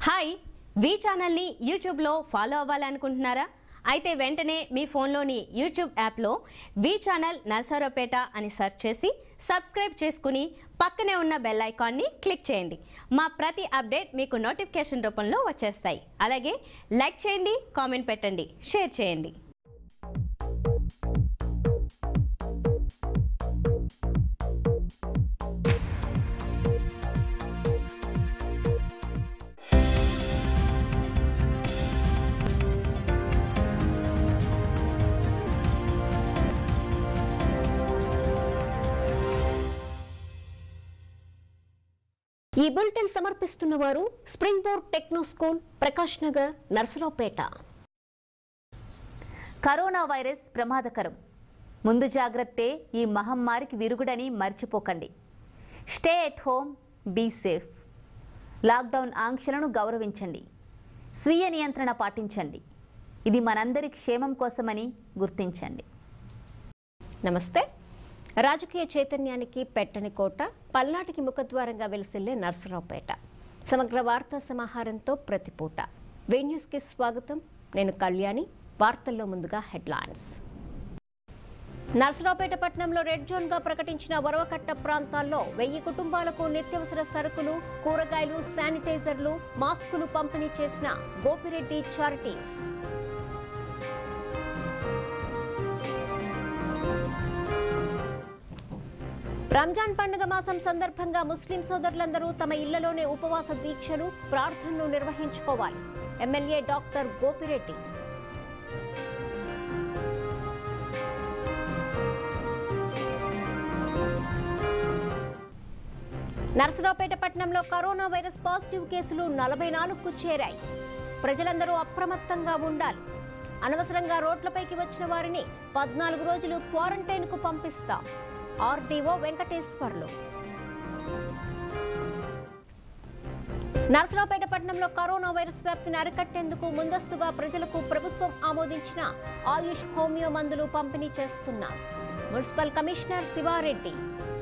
hi V ఛానల్ని యూట్యూబ్లో follow అవ్వాలనుకుంటున్నారా అయితే వెంటనే మీ ఫోన్లోని యూట్యూబ్ యాప్లో వి ఛానల్ నర్సరావుపేట అని సెర్చ్ చేసి సబ్స్క్రైబ్ చేసుకుని పక్కనే ఉన్న బెల్ ఐకాన్ని క్లిక్ చేయండి మా ప్రతి అప్డేట్ మీకు నోటిఫికేషన్ రూపంలో వచ్చేస్తాయి అలాగే లైక్ చేయండి కామెంట్ పెట్టండి షేర్ చేయండి ఈ బులెటిన్ సమర్పిస్తున్న వారు spring board techno school Prakash Nagar Narasaraopet corona virus ప్రమాదకరం ముందు జాగ్రత్తే ఈ మహమ్మారికి విరుగుడని మర్చిపోకండి stay at home be safe lockdown ఆంక్షలను గౌరవించండి స్వీయ నియంత్రణ పాటించండి ఇది మనందరి క్షేమం కోసమని గుర్తించండి నమస్తే రాజకీయ చైతన్యానికి పెట్టని కోట పల్నాటికి ముఖద్వారంగా వెలిసిల్లే నర్సరావుపేట సమగ్ర వార్తా సమాహారంతో ప్రతిపూట వే న్యూస్కి స్వాగతం నేను కళ్యాణి వార్తల్లో ముందుగా హెడ్లైన్స్ నర్సరావుపేట పట్టణంలో రెడ్ జోన్ గా ప్రకటించిన వరవకట్ట ప్రాంతాల్లో వెయ్యి కుటుంబాలకు నిత్యావసర సరుకులు కూరగాయలు శానిటైజర్లు మాస్కులు పంపిణీ చేసిన గోపిరెడ్డి చారిటీస్ రంజాన్ పండుగ మాసం సందర్భంగా ముస్లిం సోదరులందరూ తమ ఇళ్లలోనే ఉపవాస దీక్షలు ప్రార్థనలు నిర్వహించుకోవాలి ఎమ్మెల్యే డాక్టర్ గోపిరెడ్డి నర్సరావుపేట పట్టణంలో కరోనా వైరస్ పాజిటివ్ కేసులు నలభై నాలుగుకు చేరాయి ప్రజలందరూ అప్రమత్తంగా ఉండాలి అనవసరంగా రోడ్లపైకి వచ్చిన వారిని పద్నాలుగు రోజులు క్వారంటైన్కు పంపిస్తాం ఆర్డీఓ వెంకటేశ్వర్లు నర్సరావుపేట పట్టణంలో కరోనా వైరస్ వ్యాప్తిని అరికట్టేందుకు ముందస్తుగా ప్రజలకు ప్రభుత్వం ఆమోదించిన ఆయుష్ హోమియో మందులు పంపిణీ చేస్తున్నాం మున్సిపల్ కమిషనర్ శివారెడ్డి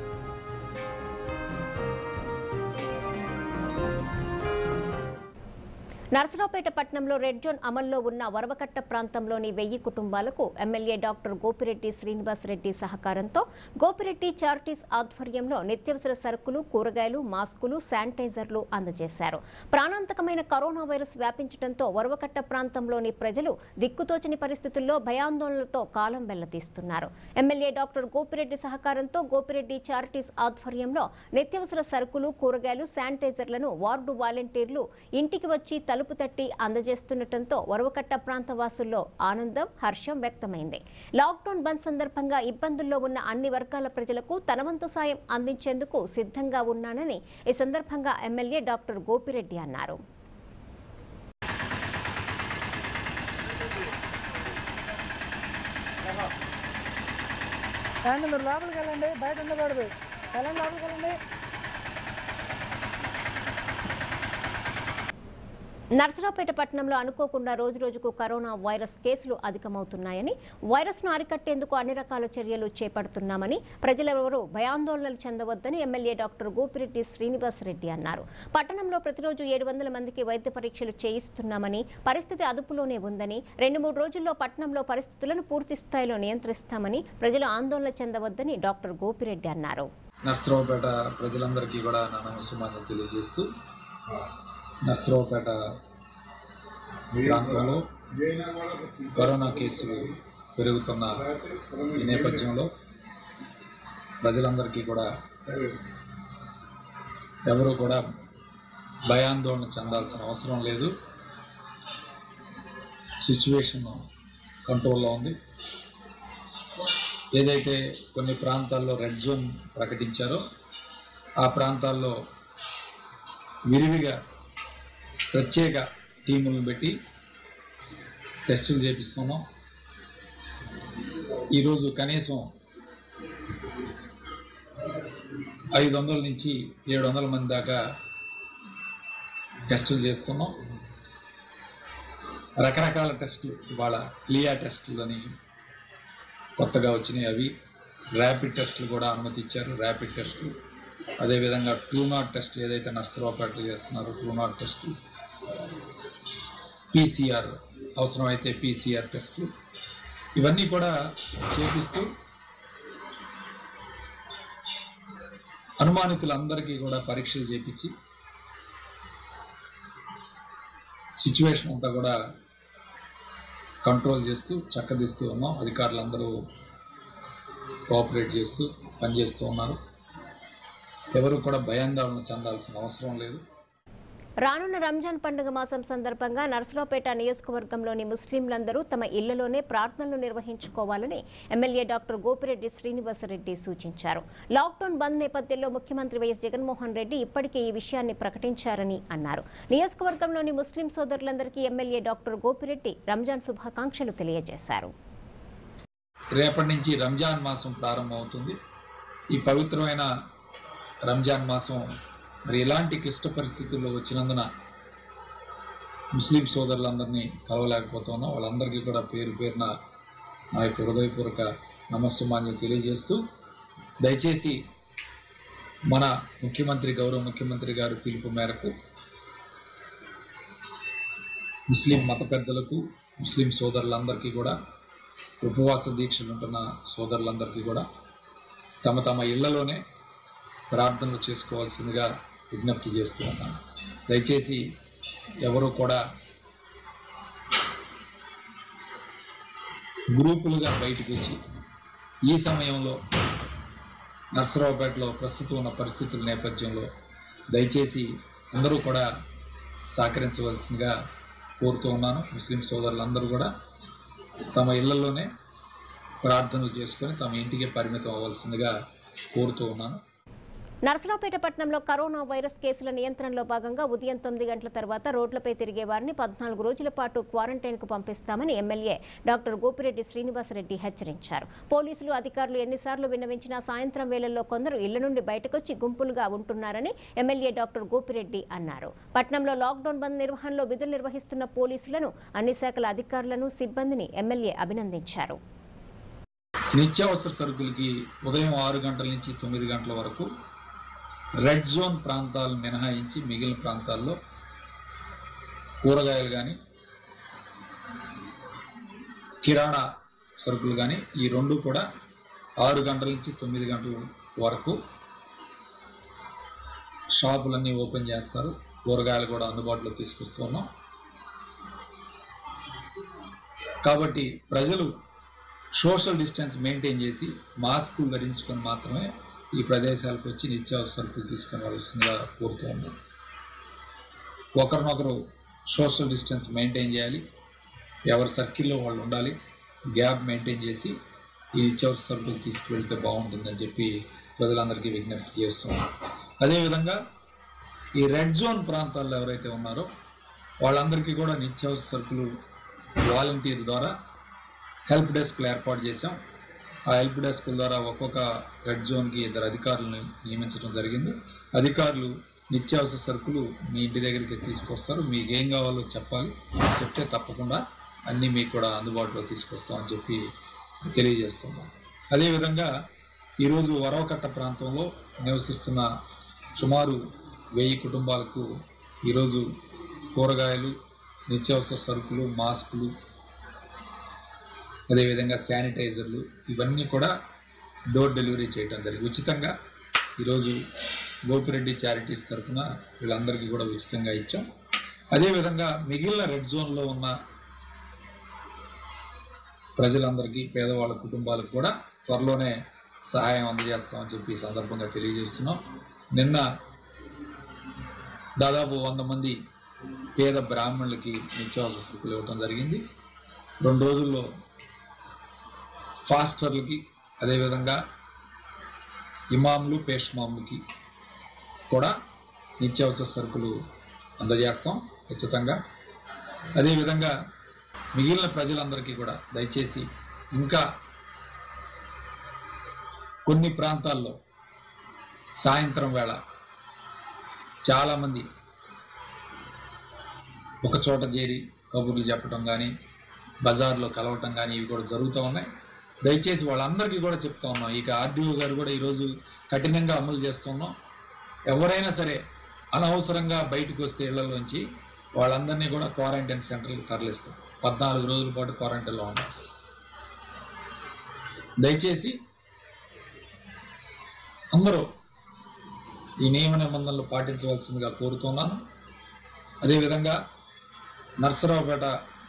నర్సరావుపేట పట్టణంలో రెడ్ జోన్ అమల్లో ఉన్న వరవకట్ట ప్రాంతంలోని వెయ్యి కుటుంబాలకు ఎమ్మెల్యే డాక్టర్ గోపిరెడ్డి శ్రీనివాస్ రెడ్డి సహకారంతో గోపిరెడ్డి చారిటీస్ ఆధ్వర్యంలో నిత్యావసర సరుకులు కూరగాయలు మాస్కులు శానిటైజర్లు అందజేశారు ప్రాణాంతకమైన కరోనా వైరస్ వ్యాపించడంతో వరవకట్ట ప్రాంతంలోని ప్రజలు దిక్కుతోచని పరిస్థితుల్లో భయాందోళనలతో కాలం వెళ్లదీస్తున్నారు ఎమ్మెల్యే డాక్టర్ గోపిరెడ్డి సహకారంతో గోపిరెడ్డి చారిటీస్ ఆధ్వర్యంలో నిత్యావసర సరుకులు కూరగాయలు శానిటైజర్లను వార్డు వాలంటీర్లు ఇంటికి వచ్చి తలుపు తట్టి అందజేస్తుండటంతో వరవకట్ట ప్రాంత వాసుల్లో ఆనందం హర్షం వ్యక్తమైంది లాక్డౌన్ బంద్ సందర్భంగా ఇబ్బందుల్లో ఉన్న అన్ని వర్గాల ప్రజలకు తన వంతు సాయం అందించేందుకు సిద్ధంగా ఉన్నానని ఈ సందర్భంగా ఎమ్మెల్యే డాక్టర్ గోపిరెడ్డి అన్నారు రండి మీరు లోపలికి వెళ్ళండి బయట ఉండకూడదు వెళ్ళండి లోపలికి వెళ్ళండి నర్సరావుపేట పట్టణంలో అనుకోకుండా రోజు రోజుకు కరోనా వైరస్ కేసులు అధికమవుతున్నాయని వైరస్ను అరికట్టేందుకు అన్ని రకాల చర్యలు చేపడుతున్నామని ప్రజలెవరూ భయాందోళనలు చెందవద్దని ఎమ్మెల్యే డాక్టర్ గోపిరెడ్డి శ్రీనివాస్ రెడ్డి అన్నారు పట్టణంలో ప్రతిరోజు ఏడు వందల మందికి వైద్య పరీక్షలు చేయిస్తున్నామని పరిస్థితి అదుపులోనే ఉందని రెండు మూడు రోజుల్లో పట్టణంలో పరిస్థితులను పూర్తి స్థాయిలో నియంత్రిస్తామని ప్రజలు ఆందోళన చెందవద్దని డాక్టర్ గోపిరెడ్డి అన్నారు నర్సరావుపేట ప్రజలందరికీ కూడా నా నమస్సుమాన్ని తెలియజేస్తూ నర్సరావుపేట ప్రాంతంలో కరోనా కేసులు పెరుగుతున్న ఈ నేపథ్యంలో ప్రజలందరికీ కూడా ఎవరు కూడా భయాందోళన చెందాల్సిన అవసరం లేదు సిచ్యువేషన్ కంట్రోల్లో ఉంది ఏదైతే కొన్ని ప్రాంతాల్లో రెడ్ జోన్ ప్రకటించారో ఆ ప్రాంతాల్లో విరివిగా ప్రత్యేక టీములను పెట్టి టెస్టులు చేపిస్తున్నాం ఈరోజు కనీసం ఐదు వందల నుంచి ఏడు వందల మంది దాకా టెస్టులు చేస్తున్నాం రకరకాల టెస్టులు ఇవాళ క్లియా టెస్టులు అని కొత్తగా వచ్చినాయి అవి ర్యాపిడ్ టెస్టులు కూడా అనుమతి ఇచ్చారు ర్యాపిడ్ టెస్టులు అదేవిధంగా ట్రూ నాట్ టెస్ట్ ఏదైతే నర్సరావుపేటలో చేస్తున్నారో ట్రూ నాట్ టెస్ట్ పీసీఆర్ అవసరమైతే పీసీఆర్ టెస్ట్లు ఇవన్నీ కూడా చేపిస్తూ అనుమానితులందరికీ కూడా పరీక్షలు చేపించి సిచ్యువేషన్ అంతా కూడా కంట్రోల్ చేస్తూ చక్కదిస్తూ ఉన్నాం అధికారులందరూ కోఆపరేట్ చేస్తూ పనిచేస్తూ ఉన్నారు ఎవరు కూడా భయాందోళన చెందాల్సిన అవసరం లేదు రానున్న రంజాన్ పండుగ మాసం సందర్భంగా నర్సరావుపేట నియోజకవర్గంలోని ముస్లింలందరూ తమ ఇళ్లలోనే ప్రార్థనలు నిర్వహించుకోవాలని ఎమ్మెల్యే డాక్టర్ గోపిరెడ్డి శ్రీనివాసరెడ్డి సూచించారు లాక్డౌన్ బంద్ నేపథ్యంలో ముఖ్యమంత్రి వైఎస్ జగన్మోహన్ రెడ్డి ఇప్పటికే ఈ విషయాన్ని ప్రకటించారని అన్నారు నియోజకవర్గంలోని ముస్లిం సోదరులందరికీ ఎమ్మెల్యే డాక్టర్ గోపిరెడ్డి రంజాన్ శుభాకాంక్షలు తెలియజేశారు రేపటి నుంచి రంజాన్ మాసం ప్రారంభమవుతుంది ఈ పవిత్రమైన రంజాన్ మాసం మరి ఎలాంటి క్లిష్ట పరిస్థితుల్లో వచ్చినందున ముస్లిం సోదరులందరినీ కలవలేకపోతున్నాం వాళ్ళందరికీ కూడా పేరు పేరున నా యొక్క హృదయపూర్వక నమస్సుమాన్యం తెలియజేస్తూ దయచేసి మన ముఖ్యమంత్రి గౌరవ ముఖ్యమంత్రి గారు పిలుపు మేరకు ముస్లిం మత పెద్దలకు ముస్లిం సోదరులందరికీ కూడా ఉపవాస దీక్షలు ఉంటున్న సోదరులందరికీ కూడా తమ తమ ఇళ్లలోనే ప్రార్థనలు చేసుకోవాల్సిందిగా విజ్ఞప్తి చేస్తూ ఉన్నాను దయచేసి ఎవరు కూడా గ్రూపులుగా బయటకు వచ్చి ఈ సమయంలో నర్సరావుపేటలో ప్రస్తుతం ఉన్న పరిస్థితుల నేపథ్యంలో దయచేసి అందరూ కూడా సహకరించవలసిందిగా కోరుతూ ఉన్నాను ముస్లిం సోదరులందరూ కూడా తమ ఇళ్లలోనే ప్రార్థనలు చేసుకొని తమ ఇంటికి పరిమితం అవ్వాల్సిందిగా కోరుతూ ఉన్నాను నరసరావుపేట పట్టణంలో కరోనా వైరస్ కేసుల నియంత్రణలో భాగంగా ఉదయం తొమ్మిది గంటల తర్వాత రోడ్లపై తిరిగే వారిని పద్నాలుగు రోజుల పాటు క్వారంటైన్కు పంపిస్తామని ఎమ్మెల్యే డాక్టర్ గోపిరెడ్డి శ్రీనివాసరెడ్డి హెచ్చరించారు పోలీసులు అధికారులు ఎన్నిసార్లు విన్నవించినా సాయంత్రం వేళల్లో కొందరు ఇళ్ల నుండి బయటకొచ్చి గుంపులుగా ఉంటున్నారని ఎమ్మెల్యే డాక్టర్ గోపిరెడ్డి అన్నారు పట్టణంలో లాక్డౌన్ బంద్ నిర్వహణలో విధులు నిర్వహిస్తున్న పోలీసులను అన్ని శాఖల అధికారులను సిబ్బందిని ఎమ్మెల్యే అభినందించారు నిత్యావసర సరుకులకి ఉదయం ఆరు గంటల నుంచి తొమ్మిది గంటల వరకు రెడ్ జోన్ ప్రాంతాలు మినహాయించి మిగిలిన ప్రాంతాల్లో కూరగాయలు కానీ కిరాణా సరుకులు కానీ ఈ రెండు కూడా ఆరు గంటల నుంచి తొమ్మిది గంటల వరకు షాపులన్నీ ఓపెన్ చేస్తారు కూరగాయలు కూడా అందుబాటులో తీసుకొస్తూ ఉన్నాం కాబట్టి ప్రజలు సోషల్ డిస్టెన్స్ మెయింటైన్ చేసి మాస్కులు ధరించుకొని మాత్రమే ఈ ప్రదేశాలకు వచ్చి నిత్యావసర సరుకులు తీసుకొని వలసిందిగా కోరుతూ ఉన్నాం ఒకరినొకరు సోషల్ డిస్టెన్స్ మెయింటైన్ చేయాలి ఎవరి సర్కిల్లో వాళ్ళు ఉండాలి గ్యాప్ మెయింటైన్ చేసి ఈ నిత్యావసర సరుకులు తీసుకువెళ్తే బాగుంటుందని చెప్పి ప్రజలందరికీ విజ్ఞప్తి చేస్తున్నాం అదేవిధంగా ఈ రెడ్ జోన్ ప్రాంతాల్లో ఎవరైతే ఉన్నారో వాళ్ళందరికీ కూడా నిత్యావసర సరుకులు వాలంటీర్ ద్వారా హెల్ప్ డెస్క్లు ఏర్పాటు చేశాం ఆ హెల్ప్ డెస్క్ ద్వారా ఒక్కొక్క రెడ్ జోన్కి ఇద్దరు అధికారులను నియమించడం జరిగింది అధికారులు నిత్యావసర సరుకులు మీ ఇంటి దగ్గరికి తీసుకొస్తారు మీకు ఏం కావాలో చెప్పాలి చెప్తే తప్పకుండా అన్నీ మీకు కూడా అందుబాటులో తీసుకొస్తామని చెప్పి తెలియజేస్తున్నాం అదేవిధంగా ఈరోజు వరవకట్ట ప్రాంతంలో నివసిస్తున్న సుమారు వెయ్యి కుటుంబాలకు ఈరోజు కూరగాయలు నిత్యావసర సరుకులు మాస్కులు అదేవిధంగా శానిటైజర్లు ఇవన్నీ కూడా డోర్ డెలివరీ చేయడం జరిగింది ఉచితంగా ఈరోజు గోపిరెడ్డి చారిటీస్ తరఫున వీళ్ళందరికీ కూడా ఉచితంగా ఇచ్చాం అదేవిధంగా మిగిలిన రెడ్ జోన్లో ఉన్న ప్రజలందరికీ పేదవాళ్ళ కుటుంబాలకు కూడా త్వరలోనే సహాయం అందజేస్తామని చెప్పి ఈ సందర్భంగా తెలియజేస్తున్నాం నిన్న దాదాపు వంద మంది పేద బ్రాహ్మణులకి నిత్యావసర సరుకులు ఇవ్వటం జరిగింది రెండు రోజుల్లో ఫాస్టర్లకి అదేవిధంగా ఇమాంలు పేష్మాములకి కూడా నిత్యావసర సరుకులు అందజేస్తాం ఖచ్చితంగా అదేవిధంగా మిగిలిన ప్రజలందరికీ కూడా దయచేసి ఇంకా కొన్ని ప్రాంతాల్లో సాయంత్రం వేళ చాలామంది ఒక చోట చేరి కబుర్లు చెప్పడం కానీ బజార్లో కలవటం కానీ ఇవి కూడా జరుగుతూ ఉన్నాయి దయచేసి వాళ్ళందరికీ కూడా చెప్తా ఉన్నాం ఇక ఆర్డీఓ గారు కూడా ఈరోజు కఠినంగా అమలు చేస్తున్నాం ఎవరైనా సరే అనవసరంగా బయటకు వస్తే ఇళ్లలోంచి వాళ్ళందరినీ కూడా క్వారంటైన్ సెంటర్కి తరలిస్తాం పద్నాలుగు రోజుల పాటు క్వారంటైన్లో ఉండాల్సి వస్తుంది దయచేసి అందరూ ఈ నియమ నిబంధనలు పాటించవలసిందిగా కోరుతున్నాను అదేవిధంగా నర్సరావుపేట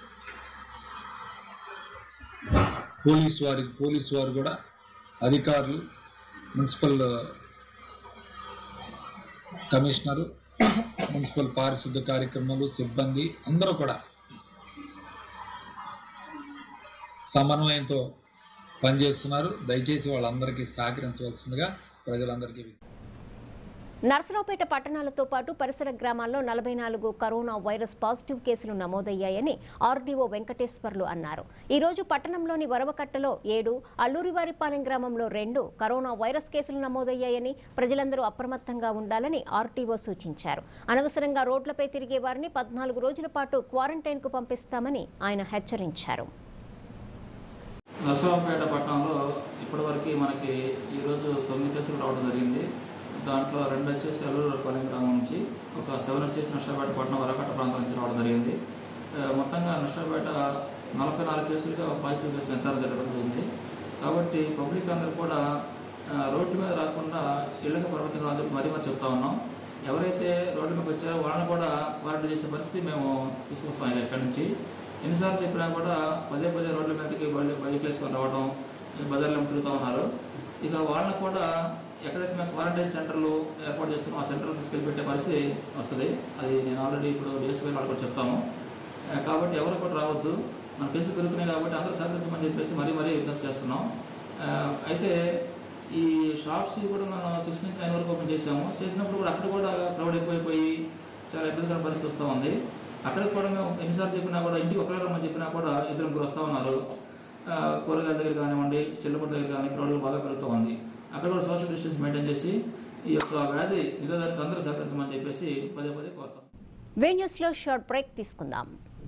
పోలీస్ వారి పోలీస్ వారు కూడా అధికారులు మున్సిపల్ కమిషనరు మున్సిపల్ పారిశుద్ధ కార్యక్రమాలు సిబ్బంది అందరూ కూడా సమన్వయంతో పనిచేస్తున్నారు దయచేసి వాళ్ళందరికీ సహకరించవలసిందిగా ప్రజలందరికీ నర్సరావుపేట పట్టణాలతో పాటు పరిసర గ్రామాల్లో నలభై నాలుగు కరోనా వైరస్ పాజిటివ్ కేసులు నమోదయ్యాయని ఆర్డీఓ వెంకటేశ్వర్లు అన్నారు ఈ రోజు పట్టణంలోని వరవకట్టలో ఏడు అల్లూరివారిపాలెం గ్రామంలో రెండు కరోనా వైరస్ కేసులు నమోదయ్యాయని ప్రజలందరూ అప్రమత్తంగా ఉండాలని ఆర్టీఓ సూచించారు అనవసరంగా రోడ్లపై తిరిగే వారిని పద్నాలుగు రోజుల పాటు క్వారంటైన్కు పంపిస్తామని ఆయన హెచ్చరించారు నరసరావుపేట పట్టణంలో ఇప్పటివరకు మనకి ఈరోజు తొమ్మిది కేసులు రావడం జరిగింది దాంట్లో రెండు వచ్చేసి అల్లూరుపల్లి గ్రామం నుంచి ఒక సెవెన్ వచ్చేసి నర్సరావుపేట పట్టణం వరకట్ట ప్రాంతం నుంచి రావడం జరిగింది ఆ, మొత్తంగా నర్సరావుపేట నలభై నాలుగు కేసులుగా పాజిటివ్ కేసులు నిర్ధారణ జరగడం జరిగింది కాబట్టి పబ్లిక్ అందరూ కూడా ఆ, రోడ్డు మీద రాకుండా ఇళ్ళకి పరిమితంగా అందరూ మరీ మరి చెప్తా ఉన్నాం ఎవరైతే రోడ్డు మీదకి వచ్చారో వాళ్ళని కూడా క్వారంటైన్ చేసే పరిస్థితి మేము తీసుకొస్తాం ఇక ఇక్కడి నుంచి ఎన్నిసార్లు చెప్పినా కూడా పదే పదే రోడ్ల మీదకి బయలు బైక్ వేసుకొని రావడం ఈ బజార్లో తిరుగుతూ ఉన్నారు ఇక వాళ్ళని కూడా ఎక్కడైతే మేము క్వారంటైన్ సెంటర్లు ఏర్పాటు చేస్తున్నామో ఆ సెంటర్లు తీసుకెళ్ళి పెట్టే పరిస్థితి వస్తుంది అది నేను ఆల్రెడీ ఇప్పుడు డిఎస్పీ వాళ్ళు కూడా చెప్తాము ఆ, కాబట్టి ఎవరు కూడా రావద్దు మన కేసులు పెరుగుతున్నాయి కాబట్టి అందరూ సహకరించమని చెప్పేసి మరీ మరీ విజ్ఞప్తి చేస్తున్నాం ఆ, అయితే ఈ షాప్స్ కూడా మనం సిక్స్ నుంచి నైన్ వరకు ఓపెన్ చేసాము చేసినప్పుడు కూడా అక్కడ కూడా క్రౌడ్ ఎక్కువైపోయి చాలా ఇబ్బందికర పరిస్థితి వస్తూ ఉంది అక్కడికి కూడా మేము ఎన్నిసార్లు చెప్పినా కూడా ఇంటికి ఒకరే రమ్మని చెప్పినా కూడా ఇద్దరు ముగ్గురు వస్తూ ఉన్నారు ఆ, కూరగాయల దగ్గర కానివ్వండి చిల్లపూట దగ్గర కానీ క్రౌడ్ బాగా పెరుగుతూ ఉంది అక్కడ కూడా సోషల్ డిస్టెన్స్ మెయింటైన్ చేసి ఈ యొక్క వ్యాధి నిరోధానికి అందరూ సహకరించమని చెప్పేసి పదే పదే కోరుతాం వే న్యూస్లో షార్ట్ బ్రేక్ తీసుకుందాం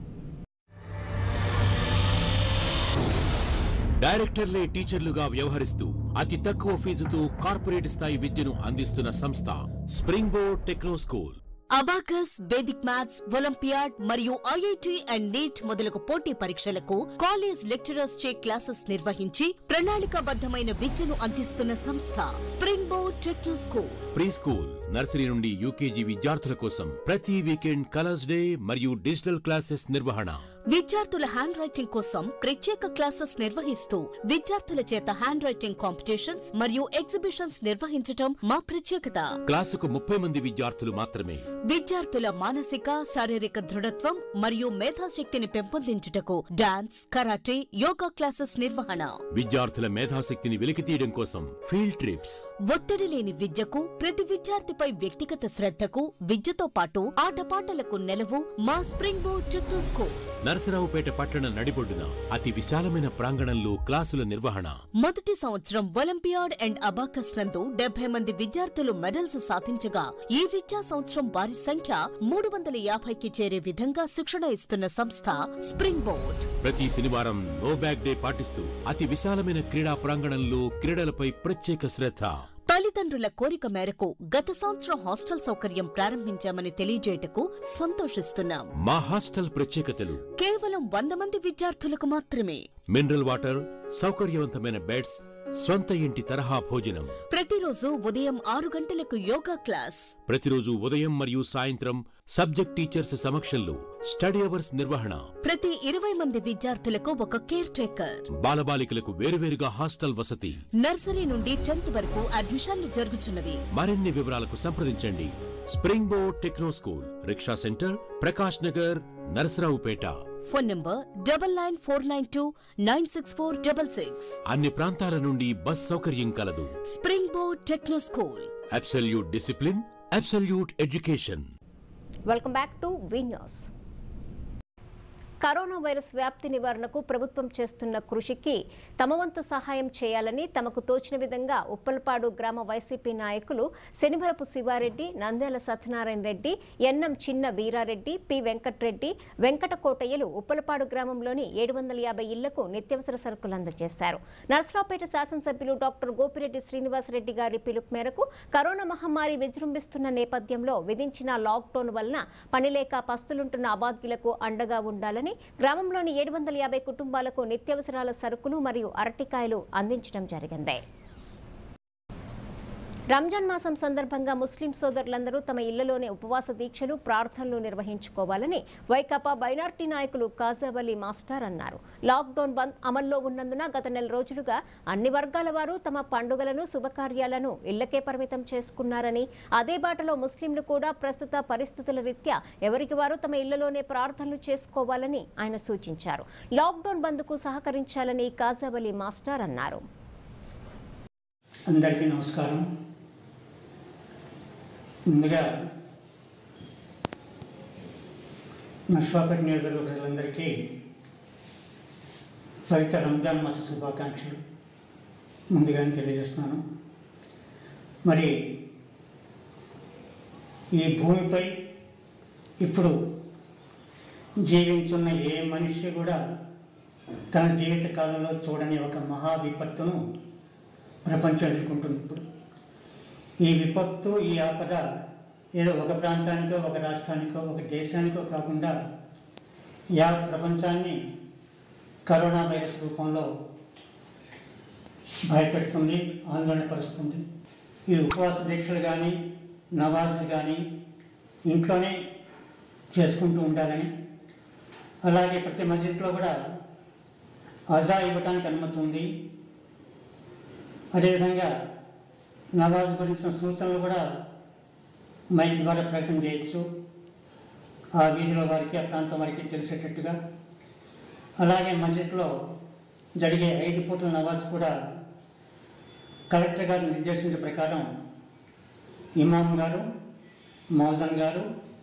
డైరెక్టర్లే టీచర్లుగా వ్యవహరిస్తూ అతి తక్కువ ఫీజుతో కార్పొరేట్ స్థాయి విద్యను అందిస్తున్న సంస్థ spring board techno school abacus vedic maths olympiad మరియు ఐఐటి అండ్ నీట్ మొదలగు పోటీ పరీక్షలకు కాలేజ్ లెక్చరర్స్ చే క్లాసెస్ నిర్వహించి ప్రణాళికాబద్ధమైన విద్యను అందిస్తున్న సంస్థ spring board techno school pre school nursery నుండి యూకేజీ విద్యార్థుల కోసం ప్రతి వీకెండ్ కలర్స్ డే మరియు డిజిటల్ క్లాసెస్ నిర్వహణ విద్యార్థుల హ్యాండ్ రైటింగ్ కోసం ప్రత్యేక క్లాసెస్ నిర్వహిస్తూ విద్యార్థుల చేత హ్యాండ్ రైటింగ్ కాంపిటీషన్స్ మరియు ఎగ్జిబిషన్స్ నిర్వహించటం మా ప్రత్యేకత క్లాసుకు ముప్పై మంది విద్యార్థులు మాత్రమే విద్యార్థుల మానసిక శారీరక దృఢత్వం మరియు మేధాశక్తిని పెంపొందించుటకు డాన్స్ కరాటే యోగా క్లాసెస్ నిర్వహణ విద్యార్థుల మేధాశక్తిని వెలికితీయడం కోసం ఫీల్డ్ ట్రిప్స్ ఒత్తిడి లేని విద్యకు ప్రతి విద్యార్థిపై వ్యక్తిగత శ్రద్ధకు విద్యతో పాటు ఆటపాటలకు నెలవు మా స్ప్రింగ్ బోర్డ్ చిత్తూ స్కూల్ నరసరావుపేట పట్టణ నడిబొడ్డున అతి విశాలమైన ప్రాంగణంలో క్లాసుల నిర్వహణ మొదటి సంవత్సరం ఒలింపియాడ్ అండ్ అబాకస్ నందు డెబ్బై మంది విద్యార్థులు మెడల్స్ సాధించగా ఈ విద్యా సంవత్సరం వారి సంఖ్య మూడు వందల యాభైకి చేరే విధంగా శిక్షణ ఇస్తున్న సంస్థ స్ప్రింగ్ బోర్డ్ ప్రతి శనివారం నో బ్యాగ్ డే పాటిస్తూ అతి విశాలమైన క్రీడా ప్రాంగణంలో క్రీడలపై ప్రత్యేక శ్రద్ధ తల్లిదండ్రుల కోరిక మేరకు గత సంవత్సరం హాస్టల్ సౌకర్యం ప్రారంభించామని తెలియజేయటకు సంతోషిస్తున్నాం మా హాస్టల్ ప్రత్యేకతలు కేవలం వంద మంది విద్యార్థులకు మాత్రమే మినరల్ వాటర్ సౌకర్యవంతమైన బెడ్స్ స్వంత ఇంటి తరహా భోజనం ప్రతిరోజు ఉదయం ఆరు గంటలకు యోగా క్లాస్ ప్రతిరోజు ఉదయం మరియు సాయంత్రం సబ్జెక్ట్ టీచర్స్ సమక్షంలో స్టడీ అవర్స్ నిర్వహణ ప్రతి ఇరవై మంది విద్యార్థులకు ఒక కేర్ టేకర్ బాలబాలికలకు వేరువేరుగా హాస్టల్ వసతి నర్సరీ నుండి టెన్త్ వరకు అడ్మిషన్లు జరుగుతున్నవి మరిన్ని వివరాలకు సంప్రదించండి spring board techno school rickshaw centre Prakash Nagar Narasaraopet phone number double nine four nine two nine six four double six అన్ని ప్రాంతాల నుండి బస్ సౌకర్యం కలదు spring board techno school absolute discipline absolute education welcome back to V news corona virus వ్యాప్తి నివారణకు ప్రభుత్వం చేస్తున్న కృషికి తమ వంతు సహాయం చేయాలని తమకు తోచిన విధంగా ఉప్పలపాడు గ్రామ వైసీపీ నాయకులు శనివరపు శివారెడ్డి నంద్యాల సత్యనారాయణ రెడ్డి ఎన్నం చిన్న వీరారెడ్డి పి వెంకట్రెడ్డి వెంకటకోటయ్యలు ఉప్పలపాడు గ్రామంలోని ఏడు వందల యాభై ఇళ్లకు నిత్యావసర సరుకులు అందజేశారు నర్సరావుపేట శాసనసభ్యులు డాక్టర్ గోపిరెడ్డి శ్రీనివాసరెడ్డి గారి పిలుపు మేరకు కరోనా మహమ్మారి విజృంభిస్తున్న నేపథ్యంలో విధించిన లాక్డౌన్ వలన పనిలేక పస్తులుంటున్న అభాగ్యులకు అండగా ఉండాలని గ్రామంలోని ఏడు వందల యాభై కుటుంబాలకు నిత్యావసరాల సరుకులు మరియు అరటికాయలు అందించడం జరిగింది రంజాన్ మాసం సందర్భంగా ముస్లిం సోదరులందరూ తమ ఇళ్లలోనే ఉపవాస దీక్షలు ప్రార్థనలు నిర్వహించుకోవాలని వైకాపా మైనార్టీ నాయకులు కాజావలి మాస్టర్ అన్నారు లాక్డౌన్ బంద్ అమల్లో ఉన్నందున గత నెల రోజులుగా అన్ని వర్గాల వారు తమ పండుగలను శుభకార్యాలను ఇళ్లకే పరిమితం చేసుకున్నారని అదే బాటలో ముస్లింలు కూడా ప్రస్తుత పరిస్థితుల రీత్యా ఎవరికి వారు తమ ఇళ్లలోనే ప్రార్థనలు చేసుకోవాలని ఆయన సూచించారు లాక్డౌన్ బంద్కు సహకరించాలని కాజావలి మాస్టర్ అన్నారు అందరికీ నమస్కారం ముందుగా నర్సాపేట నియోజకవర్గ ప్రజలందరికీ పవిత్ర రంజాన్ మాస శుభాకాంక్షలు ముందుగానే తెలియజేస్తున్నాను మరి ఈ భూమిపై ఇప్పుడు జీవించున్న ఏ మనిషి కూడా తన జీవిత కాలంలో చూడని ఒక మహా విపత్తును ప్రపంచం ఎదుర్కొంటుంది ఇప్పుడు ఈ విపత్తు ఈ ఆపద ఏదో ఒక ప్రాంతానికో ఒక రాష్ట్రానికో ఒక దేశానికో కాకుండా యావత్ ప్రపంచాన్ని కరోనా వైరస్ రూపంలో భయపెడుతుంది ఆందోళన పరుస్తుంది ఈ ఉపవాస దీక్షలు కానీ నవాజులు కానీ ఇంట్లోనే చేసుకుంటూ ఉండాలని అలాగే ప్రతి మస్జిద్లో కూడా అజా ఇవ్వడానికి అనుమతి ఉంది అదేవిధంగా నవాజ్ గురించిన సూచనలు కూడా మైక్ ద్వారా ప్రకటన చేయొచ్చు ఆ వీధిలో వారికి ఆ ప్రాంతం వారికి తెలిసేటట్టుగా అలాగే మస్జిద్లో జరిగే ఐదు పూటల నవాజ్ కూడా కలెక్టర్ గారు నిర్దేశించిన ప్రకారం ఇమాం గారు మౌజన్ గారు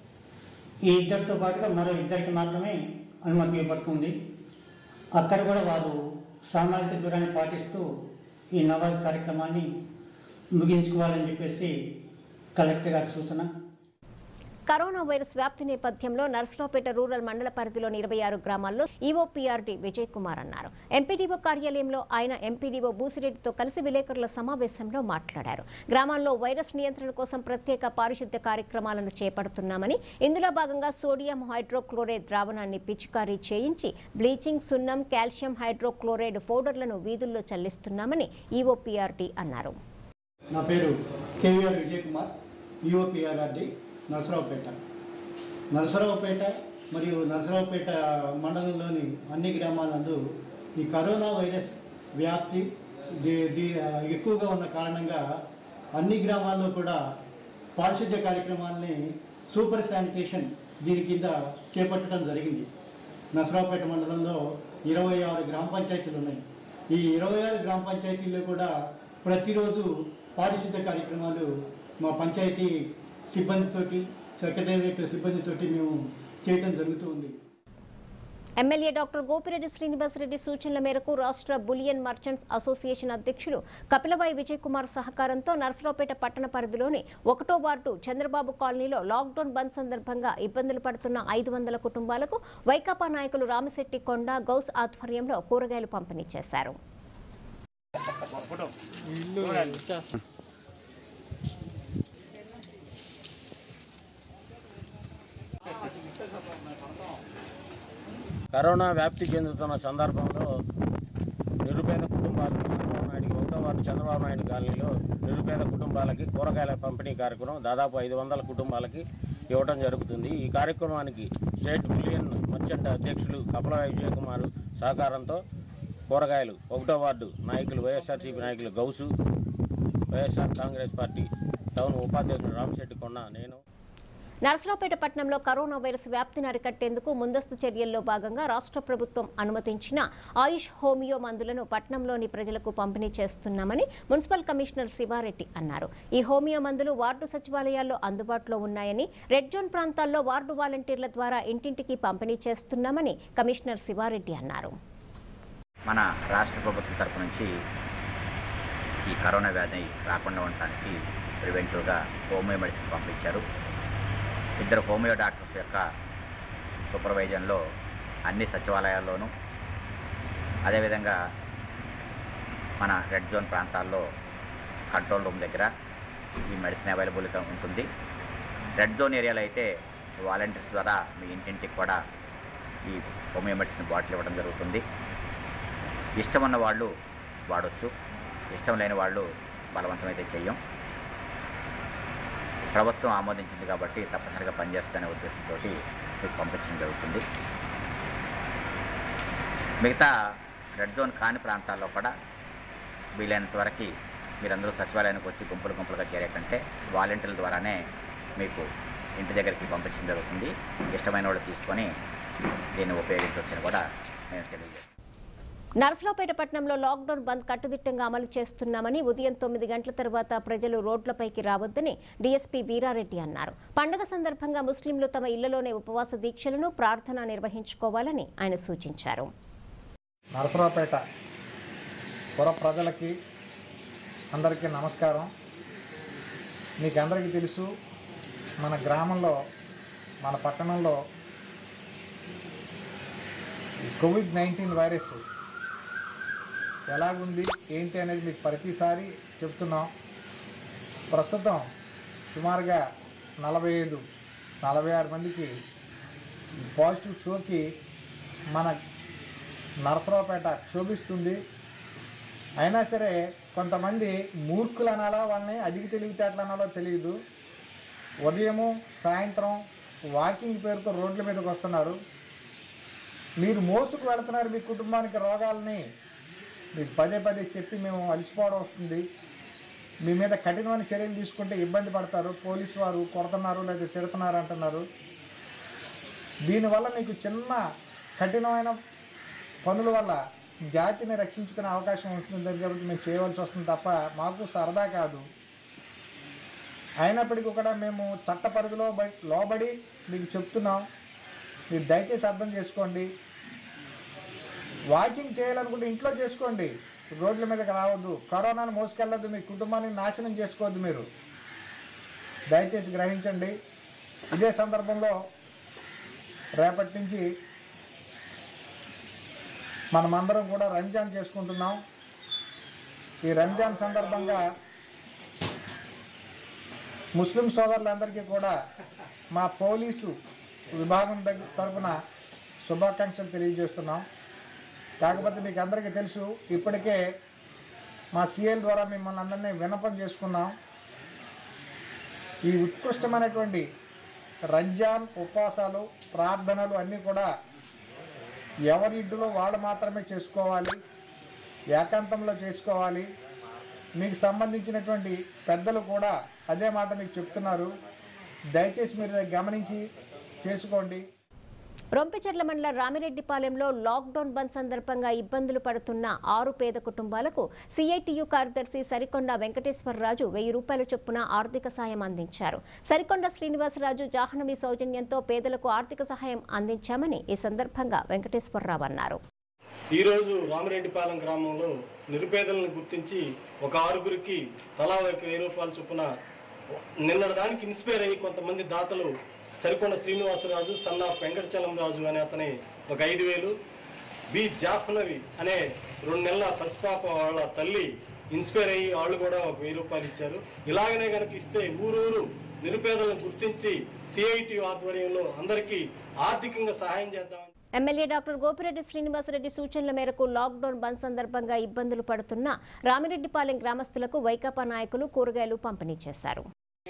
ఈ ఇద్దరితో పాటుగా మరో ఇద్దరికి మాత్రమే అనుమతి ఇవ్వబడుతుంది అక్కడ కూడా వారు సామాజిక దూరాన్ని పాటిస్తూ ఈ నవాజ్ కార్యక్రమాన్ని ముగించుకోవాలని చెప్పేసి కలెక్టర్ గారి సూచన కరోనా వైరస్ వ్యాప్తి నేపథ్యంలో నర్సరావుపేట రూరల్ మండల పరిధిలోని ఇరవై ఆరు గ్రామాల్లో ఈఓపీఆర్డీ విజయ్ కుమార్ అన్నారు ఎంపీడీఓ కార్యాలయంలో ఆయన ఎంపీడీఓ బూసిరెడ్డితో కలిసి విలేకరుల సమావేశంలో మాట్లాడారు గ్రామాల్లో వైరస్ నియంత్రణ కోసం ప్రత్యేక పారిశుద్ధ్య కార్యక్రమాలను చేపడుతున్నామని ఇందులో భాగంగా సోడియం హైడ్రోక్లోరైడ్ ద్రావణాన్ని పిచికారీ చేయించి బ్లీచింగ్ సున్నం కాల్షియం హైడ్రోక్లోరైడ్ పౌడర్లను వీధుల్లో చల్లిస్తున్నామని ఈఓపీఆర్డీ అన్నారు నా పేరు కేవీఆర్ విజయ్ కుమార్ ఈఓపిఆర్ఆర్డి నరసరావుపేట నరసరావుపేట మరియు నరసరావుపేట మండలంలోని అన్ని గ్రామాలందు ఈ కరోనా వైరస్ వ్యాప్తి దీ- దీ- ఎక్కువగా ఉన్న కారణంగా అన్ని గ్రామాల్లో కూడా పారిశుద్ధ్య కార్యక్రమాలని సూపర్ శానిటేషన్ దీని కింద చేపట్టడం జరిగింది నసరావుపేట మండలంలో ఇరవై ఆరు గ్రామ పంచాయతీలు ఉన్నాయి ఈ ఇరవై ఆరు గ్రామ పంచాయతీల్లో కూడా ప్రతిరోజు పారిశుద్ధ్య కార్యక్రమాలు మా పంచాయతీ సిబ్బందితోటి సెక్రటేరియట్ సిబ్బందితోటి మేము చేయడం జరుగుతూ ఉంది ఎమ్మెల్యే డాక్టర్ గోపిరెడ్డి శ్రీనివాసరెడ్డి సూచనల మేరకు రాష్ట్ర బులియన్ మర్చెంట్స్ అసోసియేషన్ అధ్యక్షులు కపిలవాయి విజయ్ కుమార్ సహకారంతో నర్సరావుపేట పట్టణ పరిధిలోని ఒకటో వార్డు చంద్రబాబు కాలనీలో లాక్డౌన్ బంద్ సందర్భంగా ఇబ్బందులు పడుతున్న ఐదు వందల కుటుంబాలకు వైకాపా నాయకులు రామశెట్టి కొండ గౌస్ ఆధ్వర్యంలో కూరగాయలు పంపిణీ చేశారు కరోనా వ్యాప్తి చెందుతున్న సందర్భంలో నిరుపేద కుటుంబాలు చంద్రబాబు నాయుడికి ఒకటో వార్డు చంద్రబాబు నాయుడు కాలనీలో నిరుపేద కుటుంబాలకి కూరగాయల పంపిణీ కార్యక్రమం దాదాపు ఐదు వందల కుటుంబాలకి ఇవ్వడం జరుగుతుంది ఈ కార్యక్రమానికి స్టేట్ బిలియన్ మర్చెంట్ అధ్యక్షులు కపల విజయ్ కుమార్ సహకారంతో కూరగాయలు ఒకటో వార్డు నాయకులు వైఎస్ఆర్సీపీ నాయకులు Ghouse YSR Congress party town ఉపాధ్యక్షుడు రామశెట్టి కొండ నేను నరసరావుపేట పట్టణంలో కరోనా వైరస్ వ్యాప్తిని అరికట్టేందుకు ముందస్తు చర్యల్లో భాగంగా రాష్ట్ర ప్రభుత్వం అనుమతించిన ఆయుష్ హోమియో మందులను పట్టణంలోని ప్రజలకు పంపిణీ చేస్తున్నామని మున్సిపల్ కమిషనర్ శివారెడ్డి అన్నారు ఈ హోమియో మందులు వార్డు సచివాలయాల్లో అందుబాటులో ఉన్నాయని రెడ్ జోన్ ప్రాంతాల్లో వార్డు వాలంటీర్ల ద్వారా ఇంటింటికి పంపిణీ చేస్తున్నామని కమిషనర్ శివారెడ్డి అన్నారు మన రాష్ట్ర ప్రభుత్వం తరపు నుంచి ఈ కరోనా వ్యాధి రాకుండా ఉండటానికి ప్రివెంటివ్గా హోమియో మెడిసిన్ పంపించారు ఇద్దరు హోమియో డాక్టర్స్ యొక్క సూపర్వైజన్లో అన్ని సచివాలయాల్లోనూ అదేవిధంగా మన రెడ్ జోన్ ప్రాంతాల్లో కంట్రోల్ రూమ్ దగ్గర ఈ మెడిసిన్ అవైలబుల్గా ఉంటుంది రెడ్ జోన్ ఏరియాలో అయితే వాలంటీర్స్ ద్వారా మీ ఇంటింటికి కూడా ఈ హోమియో మెడిసిన్ బాటిల్ ఇవ్వడం జరుగుతుంది ఇష్టం ఉన్న వాళ్ళు వాడొచ్చు ఇష్టం లేని వాళ్ళు బలవంతమైతే చెయ్యం ప్రభుత్వం ఆమోదించింది కాబట్టి తప్పనిసరిగా పనిచేస్తుందనే ఉద్దేశంతో మీకు పంపించడం జరుగుతుంది మిగతా రెడ్ జోన్ కాని ప్రాంతాల్లో కూడా వీలైనంత వరకు మీరందరూ సచివాలయానికి వచ్చి గుంపులు గుంపులుగా చేరే కంటే వాలంటీర్ల ద్వారానే మీకు ఇంటి దగ్గరికి పంపించడం జరుగుతుంది ఇష్టమైన వాళ్ళు తీసుకొని దీన్ని ఉపయోగించవచ్చని కూడా నేను తెలియజేస్తాను నరసరావుపేట పట్టణంలో లాక్డౌన్ బంద్ కట్టుదిట్టంగా అమలు చేస్తున్నామని ఉదయం తొమ్మిది గంటల తర్వాత ప్రజలు రోడ్లపైకి రావద్దని డీఎస్పీ వీరారెడ్డి అన్నారు పండుగ సందర్భంగా ముస్లింలు తమ ఇళ్లలోనే ఉపవాస దీక్షలను ప్రార్థన నిర్వహించుకోవాలని ఆయన సూచించారు నరసరావుపేట పుర ప్రజలకి అందరికీ నమస్కారం మీకు అందరికీ తెలుసు మన గ్రామంలో మన పట్టణంలో ఈ కోవిడ్ నైన్టీన్ వైరస్ ఎలాగుంది ఏంటి అనేది మీకు ప్రతిసారి చెప్తున్నాం ప్రస్తుతం సుమారుగా నలభై ఐదు నలభై ఆరు మందికి పాజిటివ్ సోకి మన నరసరావుపేట క్షోభిస్తుంది అయినా సరే కొంతమంది మూర్ఖులు అనాలా వాళ్ళని అధిక తెలివితేటలు అనాలో తెలియదు ఉదయము సాయంత్రం వాకింగ్ పేరుతో రోడ్ల మీదకి వస్తున్నారు మీరు మోసుకు వెళుతున్నారు మీ కుటుంబానికి రోగాలని మీకు పదే పదే చెప్పి మేము అలసిపోవడం వస్తుంది మీ మీద కఠినమైన చర్యలు తీసుకుంటే ఇబ్బంది పడతారు పోలీసు వారు కొడుతున్నారు లేదా తిడుతున్నారు అంటున్నారు దీనివల్ల మీకు చిన్న కఠినమైన పనుల వల్ల జాతిని రక్షించుకునే అవకాశం ఉంటుంది కాబట్టి మేము చేయవలసి వస్తుంది తప్ప మాకు సరదా కాదు అయినప్పటికీ కూడా మేము చట్ట పరిధిలో బ- లోబడి మీకు చెప్తున్నాం మీరు దయచేసి అర్థం చేసుకోండి వాకింగ్ చేయాలనుకుంటే ఇంట్లో చేసుకోండి రోడ్ల మీదకి రావద్దు కరోనాను మోసుకెళ్ళొద్దు మీ కుటుంబాన్ని నాశనం చేసుకోవద్దు మీరు దయచేసి గ్రహించండి ఇదే సందర్భంలో రేపటి నుంచి మనమందరం కూడా రంజాన్ చేసుకుంటున్నాం ఈ రంజాన్ సందర్భంగా ముస్లిం సోదరులందరికీ కూడా మా పోలీసు విభాగం దగ్గర తరఫున శుభాకాంక్షలు తెలియజేస్తున్నాం కాకపోతే మీకు అందరికీ తెలుసు ఇప్పటికే మా సీఎల్ ద్వారా మిమ్మల్ని అందరినీ విన్నపం చేసుకున్నాం ఈ ఉత్కృష్టమైనటువంటి రంజాన్ ఉపవాసాలు ప్రార్థనలు అన్నీ కూడా ఎవరి ఇంటిలో వాళ్ళు మాత్రమే చేసుకోవాలి ఏకాంతంలో చేసుకోవాలి మీకు సంబంధించినటువంటి పెద్దలు కూడా అదే మాట మీకు చెప్తున్నారు దయచేసి మీరు అది గమనించి చేసుకోండి రొంపిచెర్ల మండలం రామిరెడ్డిపాలెంలో లాక్డౌన్ బంద్ సందర్భంగా ఇబ్బందులు పడుతున్న ఆరు పేద కుటుంబాలకు సిఐటియు కార్యదర్శి సరికొండ వెంకటేశ్వరరాజు వెయ్యి రూపాయల చొప్పున ఆర్థిక సాయం అందించారు సరికొండ శ్రీనివాసరాజు జాహ్నవి సౌజన్యంతో పేదలకు ఆర్థిక సహాయం అందించామని ఈ సందర్భంగా వెంకటేశ్వరరావు అన్నారు ఈరోజు రామిరెడ్డిపాలెం గ్రామంలో నిరుపేదలను గుర్తించి ఒక ఆరుగురికి తలా ఒక వెయ్యి రూపాయల చొప్పున నిన్నటి దానికి ఇన్స్పైర్ అయ్యి కొంతమంది దాతలు సరికొండ శ్రీనివాసరాజు సన్నా వెంకటచలం రాజు అనే అతని ఒక ఐదు వేలు బి జాఫ్నవి అనే రెండు నెలల పసిపాప వాళ్ళ తల్లి ఇన్స్పైర్ అయ్యి వాళ్ళు కూడా ఒక వెయ్యి రూపాయలు ఇచ్చారు ఇలాగనే కనుక ఇస్తే ఊరూరు నిరుపేదలను గుర్తించి సిఐటి ఆధ్వర్యంలో అందరికీ ఆర్థికంగా సహాయం చేద్దాం ఎమ్మెల్యే డాక్టర్ గోపిరెడ్డి శ్రీనివాసరెడ్డి సూచనల మేరకు లాక్డౌన్ బంద్ సందర్భంగా ఇబ్బందులు పడుతున్న రామిరెడ్డిపాలెం గ్రామస్తులకు వైకాపా నాయకులు కూరగాయలు పంపిణీ చేశారు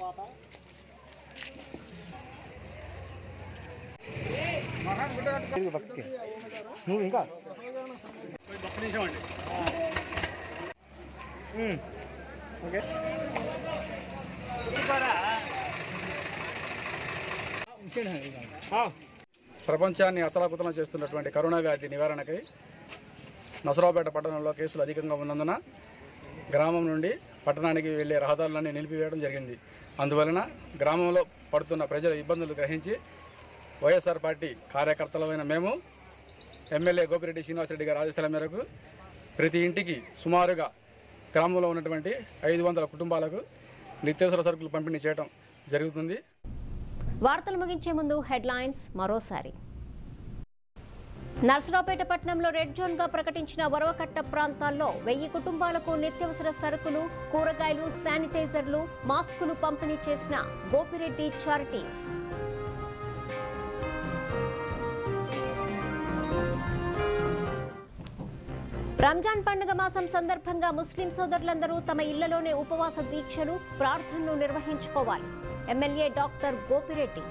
నువ్వు ఇంకా ఓకే ప్రపంచాన్ని అతలాకుతలం చేస్తున్నటువంటి కరోనా వ్యాధి నివారణకై నసరావుపేట పట్టణంలో కేసులు అధికంగా ఉన్నందున గ్రామం నుండి పట్టణానికి వెళ్లే రహదారులన్నీ నిలిపివేయడం జరిగింది అందువలన గ్రామంలో పడుతున్న ప్రజల ఇబ్బందులు గ్రహించి వైఎస్ఆర్ పార్టీ కార్యకర్తలమైన మేము ఎమ్మెల్యే గోపిరెడ్డి శ్రీనివాసరెడ్డి గారి ఆదేశాల మేరకు ప్రతి ఇంటికి సుమారుగా గ్రామంలో ఉన్నటువంటి ఐదు వందల కుటుంబాలకు నిత్యావసర సరుకులు పంపిణీ చేయడం జరుగుతుంది వార్తలు ముగించే ముందు హెడ్లైన్స్ మరోసారి నర్సరావుపేట పట్టణంలో రెడ్ జోన్ గా ప్రకటించిన వరవకట్ట ప్రాంతాల్లో వెయ్యి కుటుంబాలకు నిత్యావసర సరుకులు కూరగాయలు శానిటైజర్లు మాస్కులు పంపిణీ చేసిన గోపిరెడ్డి చారిటీస్ రంజాన్ పండుగ మాసం సందర్భంగా ముస్లిం సోదరులందరూ తమ ఇళ్లలోనే ఉపవాస దీక్షలు ప్రార్థనలు నిర్వహించుకోవాలి ఎమ్మెల్యే డాక్టర్ గోపిరెడ్డి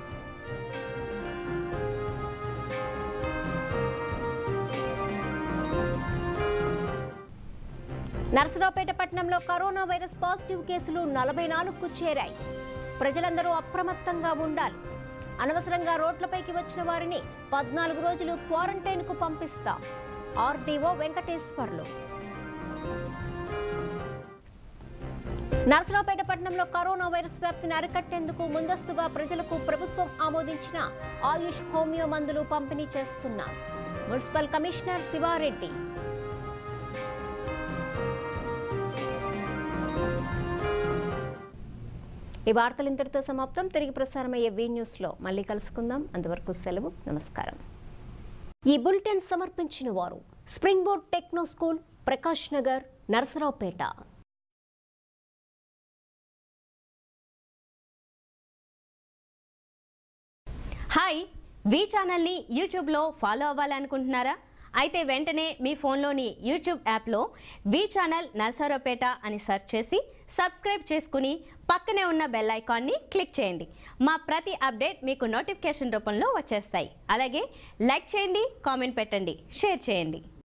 నర్సరావుపేట పట్టణంలో కరోనా వైరస్ పాజిటివ్ కేసులు నలభై నాలుగుకు చేరాయి ప్రజలందరూ అప్రమత్తంగా ఉండాలి అనవసరంగా రోడ్లపైకి వచ్చిన వారిని పద్నాలుగు రోజులు క్వారంటైన్కు పంపిస్తాం ఆర్డీఓ వెంకటేశ్వర్లు నర్సరావుపేట పట్టణంలో కరోనా వైరస్ వ్యాప్తిని అరికట్టేందుకు ముందస్తుగా ప్రజలకు ప్రభుత్వం ఆమోదించిన ఆయుష్ హోమియో మందులు పంపిణీ చేస్తున్నాం మున్సిపల్ కమిషనర్ శివారెడ్డి ఈ వార్తలు ఇంతటితో సమాప్తం తిరిగి ప్రసారమయ్యే వీ న్యూస్లో మళ్ళీ కలుసుకుందాం అంతవరకు సెలవు నమస్కారం ఈ బులెటిన్ సమర్పించిన వారు spring board techno school Prakash Nagar Narasaraopet hi V ఛానల్ని యూట్యూబ్లో ఫాలో అవ్వాలనుకుంటున్నారా అయితే వెంటనే మీ ఫోన్లోని యూట్యూబ్ యాప్లో వి ఛానల్ నర్సరావుపేట అని సెర్చ్ చేసి సబ్స్క్రైబ్ చేసుకుని పక్కనే ఉన్న బెల్ ఐకాన్ని క్లిక్ చేయండి మా ప్రతి అప్డేట్ మీకు నోటిఫికేషన్ రూపంలో వచ్చేస్తాయి అలాగే లైక్ చేయండి కామెంట్ పెట్టండి షేర్ చేయండి